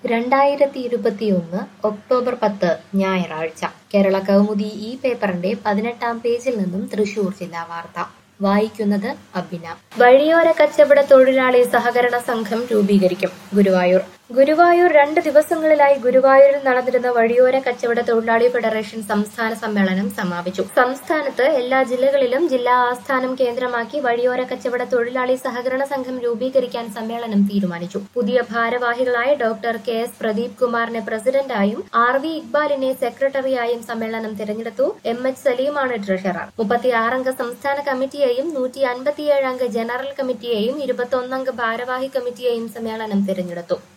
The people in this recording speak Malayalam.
രണ്ടായിരത്തി ഇരുപത്തിയൊന്ന് ഒക്ടോബർ പത്ത് ഞായറാഴ്ച കേരള കൗമുദി ഈ പേപ്പറിന്റെ പതിനെട്ടാം പേജിൽ നിന്നും തൃശൂർ ജില്ലാ വാർത്ത വായിക്കുന്നത് അബിന വഴിയോര കച്ചവട തൊഴിലാളി സഹകരണ സംഘം രൂപീകരിക്കും ഗുരുവായൂർ ഗുരുവായൂർ രണ്ട് ദിവസങ്ങളിലായി ഗുരുവായൂരിൽ നടന്നിരുന്ന വഴിയോര കച്ചവട തൊഴിലാളി ഫെഡറേഷൻ സംസ്ഥാന സമ്മേളനം സമാപിച്ചു സംസ്ഥാനത്ത് എല്ലാ ജില്ലകളിലും ജില്ലാ ആസ്ഥാനം കേന്ദ്രമാക്കി വഴിയോര കച്ചവട തൊഴിലാളി സഹകരണ സംഘം രൂപീകരിക്കാൻ സമ്മേളനം തീരുമാനിച്ചു പുതിയ ഭാരവാഹികളായി ഡോക്ടർ കെ എസ് പ്രദീപ് കുമാറിനെ പ്രസിഡന്റായും ആർ വി ഇക്ബാലിനെ സെക്രട്ടറിയായും സമ്മേളനം തിരഞ്ഞെടുത്തു എം എച്ച് സലീമാണ് ട്രഷറർ മുപ്പത്തിയാറംഗ സംസ്ഥാന കമ്മിറ്റിയെയും നൂറ്റി അൻപത്തിയേഴ് അംഗ ജനറൽ കമ്മിറ്റിയെയും ഇരുപത്തൊന്നംഗ ഭാരവാഹി കമ്മിറ്റിയെയും സമ്മേളനം തിരഞ്ഞെടുത്തു